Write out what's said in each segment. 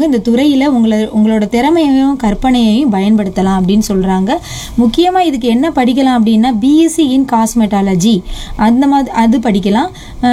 படிக்கிறவங்க இந்த துறையில் உங்களை உங்களோட திறமையையும் கற்பனையையும் பயன்படுத்தலாம் அப்படின்னு சொல்கிறாங்க முக்கியமாக இதுக்கு என்ன படிக்கலாம் அப்படின்னா பிஎஸ்சி இன் காஸ்மெட்டாலஜி அந்த மாதிரி அது படிக்கலாம்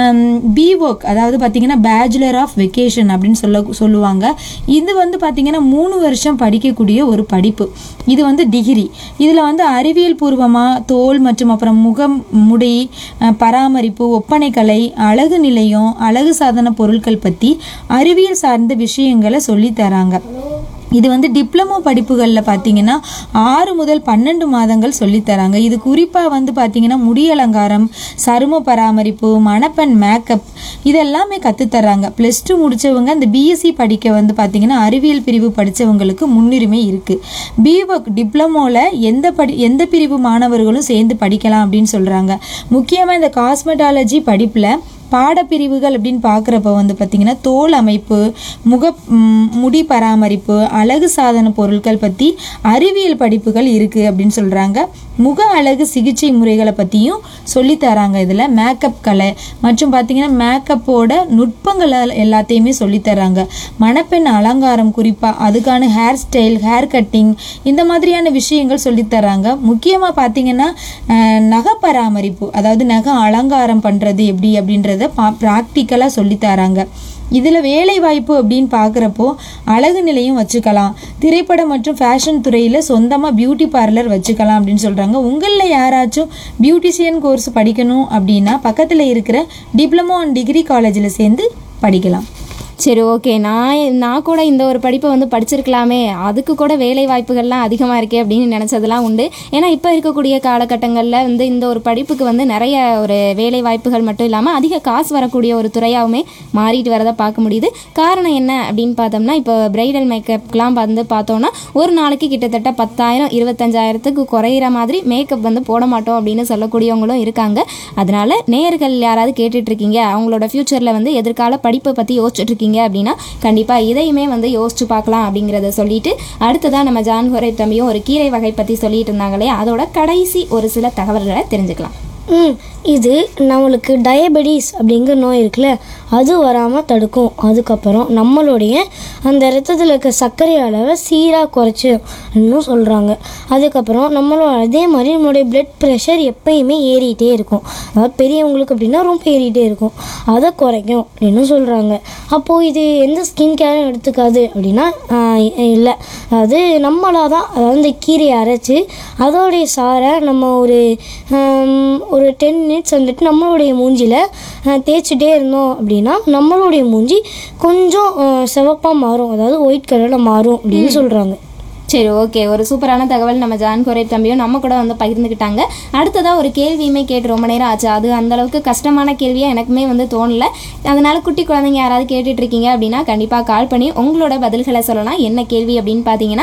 பிஒர்க் அதாவது பார்த்தீங்கன்னா பேச்சுலர் ஆஃப் வெக்கேஷன் அப்படின்னு சொல்ல சொல்லுவாங்க இது வந்து பார்த்தீங்கன்னா மூணு வருஷம் படிக்கக்கூடிய ஒரு படிப்பு இது வந்து டிகிரி இதில் வந்து அறிவியல் பூர்வமாக தோல் மற்றும் அப்புறம் முகம் முடி அஹ், பராமரிப்பு ஒப்பனைக்கலை அழகு நிலையம் அழகு சாதன பொருட்கள் பற்றி அறிவியல் சார்ந்த விஷயங்களை சொல்லித் தராங்க இது வந்து டிப்ளமோ படிப்புகளில் பார்த்தீங்கன்னா ஆறு முதல் பன்னெண்டு மாதங்கள் சொல்லித் தராங்க இது குறிப்பாக வந்து பார்த்தீங்கன்னா முடி அலங்காரம் சரும பராமரிப்பு மணப்பெண் மேக்கப் இதெல்லாமே கற்றுத்தராங்க ப்ளஸ் டூ முடித்தவங்க இந்த பிஎஸ்சி படிக்க வந்து பார்த்தீங்கன்னா அறிவியல் பிரிவு படித்தவங்களுக்கு முன்னுரிமை இருக்குது பிஒர்க் டிப்ளமோவில் எந்த படி எந்த பிரிவு மாணவர்களும் சேர்ந்து படிக்கலாம் அப்படின்னு சொல்கிறாங்க முக்கியமாக இந்த காஸ்மெட்டாலஜி படிப்பில் பாடப்பிரிவுகள் அப்படின்னு பார்க்குறப்ப வந்து பார்த்திங்கன்னா தோல் அமைப்பு முக ம், முடி பராமரிப்பு அழகு சாதன பொருட்கள் பற்றி அறிவியல் படிப்புகள் இருக்குது அப்படின்னு சொல்கிறாங்க முக அழகு சிகிச்சை முறைகளை பற்றியும் சொல்லித் தராங்க இதில் மேக்கப் கலை மற்றும் பார்த்திங்கன்னா மேக்கப்போட நுட்பங்களை எல்லாத்தையுமே சொல்லித் தராங்க மணப்பெண் அலங்காரம் குறிப்பாக அதுக்கான ஹேர் ஸ்டைல் ஹேர் கட்டிங் இந்த மாதிரியான விஷயங்கள் சொல்லித் தராங்க முக்கியமாக பார்த்தீங்கன்னா அஹ், நகை பராமரிப்பு அதாவது நகை அலங்காரம் பண்ணுறது எப்படி அப்படின்றத பா ப்ராக்டிக்கலாக சொல்லித் தராங்க இதில் வேலை வாய்ப்பு அப்படின்னு பார்க்குறப்போ அழகு நிலையம் வச்சுக்கலாம் திரைப்படம் மற்றும் ஃபேஷன் துறையில் சொந்தமாக பியூட்டி பார்லர் வச்சுக்கலாம் அப்படின்னு சொல்கிறாங்க உங்களில் யாராச்சும் பியூட்டிஷியன் கோர்ஸ் படிக்கணும் அப்படின்னா பக்கத்தில் இருக்கிற டிப்ளமோ அண்ட் டிகிரி காலேஜில் சேர்ந்து படிக்கலாம் சரி ஓகே நான் நான் கூட இந்த ஒரு படிப்பை வந்து படிச்சிருக்கலாமே அதுக்கு கூட வேலை வாய்ப்புகள்லாம் அதிகமாக இருக்கே அப்படின்னு நினச்சதெல்லாம் உண்டு ஏன்னா இப்போ இருக்கக்கூடிய காலகட்டங்களில் வந்து இந்த ஒரு படிப்புக்கு வந்து நிறைய ஒரு வேலை வாய்ப்புகள் மட்டும் இல்லாமல் அதிக காசு வரக்கூடிய ஒரு துறையாகவுமே மாறிட்டு வரதை பார்க்க முடியுது காரணம் என்ன அப்படின்னு பார்த்தோம்னா இப்போ பிரைடல் மேக்கப்லாம் வந்து பார்த்தோம்னா ஒரு நாளைக்கு கிட்டத்தட்ட பத்தாயிரம் இருபத்தஞ்சாயிரத்துக்கு குறையிற மாதிரி மேக்கப் வந்து போட மாட்டோம் அப்படின்னு சொல்லக்கூடியவங்களும் இருக்காங்க அதனால நேயர்கள் யாராவது கேட்டுட்டு இருக்கீங்க அவங்களோட ஃப்யூச்சரில் வந்து எதிர்கால படிப்பை பற்றி யோசிச்சுட்டு இருக்கீங்க அப்படின்னா கண்டிப்பாக இதையுமே வந்து யோசிச்சு பார்க்கலாம் அப்படிங்கிறத சொல்லிட்டு அடுத்ததாக நம்ம ஜான் ஹொரை தம்பியும் ஒரு கீரை வகை பற்றி சொல்லிட்டு இருந்தாங்களே அதோட கடைசி ஒரு சில தகவல்களை தெரிஞ்சுக்கலாம் ம் இது நம்மளுக்கு டயபெட்டிஸ் அப்படிங்கிற நோய் இருக்குல்ல அது வராமல் தடுக்கும் அதுக்கப்புறம் நம்மளுடைய அந்த ரத்தத்தில் இருக்க சர்க்கரை அளவை சீராக குறைச்சி இன்னும் சொல்கிறாங்க அதுக்கப்புறம் நம்மளோட அதே மாதிரி நம்மளுடைய பிளட் ப்ரெஷர் எப்பயுமே ஏறிட்டே இருக்கும் அதாவது பெரியவங்களுக்கு அப்படின்னா ரொம்ப ஏறிட்டே இருக்கும் அதை குறைக்கும் அப்படின்னு சொல்கிறாங்க அப்போது இது எந்த ஸ்கின் கேரும் எடுத்துக்காது அப்படின்னா இல்லை அதாவது நம்மளாக தான் அதாவது இந்த கீரையை அரைச்சி அதோடைய சாரை நம்ம ஒரு ஆம், ஒரு டென் மினிட்ஸ் வந்துட்டு நம்மளுடைய மூஞ்சியில் தேய்ச்சிட்டே இருந்தோம் அப்படின்னா நம்மளுடைய மூஞ்சி கொஞ்சம் சிவப்பாக மாறும் அதாவது ஒயிட் கலரில் மாறும் அப்படின்னு சொல்கிறாங்க சரி ஓகே ஒரு சூப்பரான தகவல் நம்ம ஜான் கொரை தம்பியும் நம்ம கூட வந்து பகிர்ந்துக்கிட்டாங்க அடுத்ததாக ஒரு கேள்வியுமே கேட்டு ரொம்ப நேரம் ஆச்சு அது அந்த அளவுக்கு கஷ்டமான கேள்வியாக எனக்குமே வந்து தோணல அதனால குட்டி குழந்தைங்க யாராவது கேட்டுட்டு இருக்கீங்க அப்படின்னா கண்டிப்பாக கால் பண்ணி உங்களோட பதில்களை சொல்லலாம் என்ன கேள்வி அப்படின்னு பார்த்தீங்கன்னா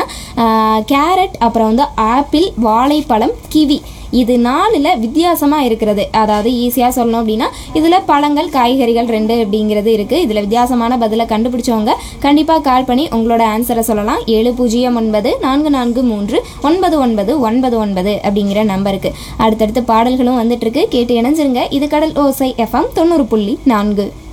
கேரட் அப்புறம் வந்து ஆப்பிள் வாழைப்பழம் கிவி இது நாலில் வித்தியாசமாக இருக்கிறது அதாவது ஈஸியாக சொல்லணும் அப்படின்னா இதில் பழங்கள் காய்கறிகள் ரெண்டு அப்படிங்கிறது இருக்குது இதில் வித்தியாசமான பதிலை கண்டுபிடிச்சவங்க கண்டிப்பாக கால் பண்ணி உங்களோட ஆன்சரை சொல்லலாம் ஏழு பூஜ்ஜியம் ஒன்பது நான்கு நான்கு மூன்று ஒன்பது ஒன்பது ஒன்பது ஒன்பது அப்படிங்கிற நம்பருக்கு அடுத்தடுத்து பாடல்களும் வந்துட்டு இருக்கு கேட்டு இணைஞ்சிருங்க இது கடல் ஓசை எஃப்எம் தொண்ணூறு புள்ளி நான்கு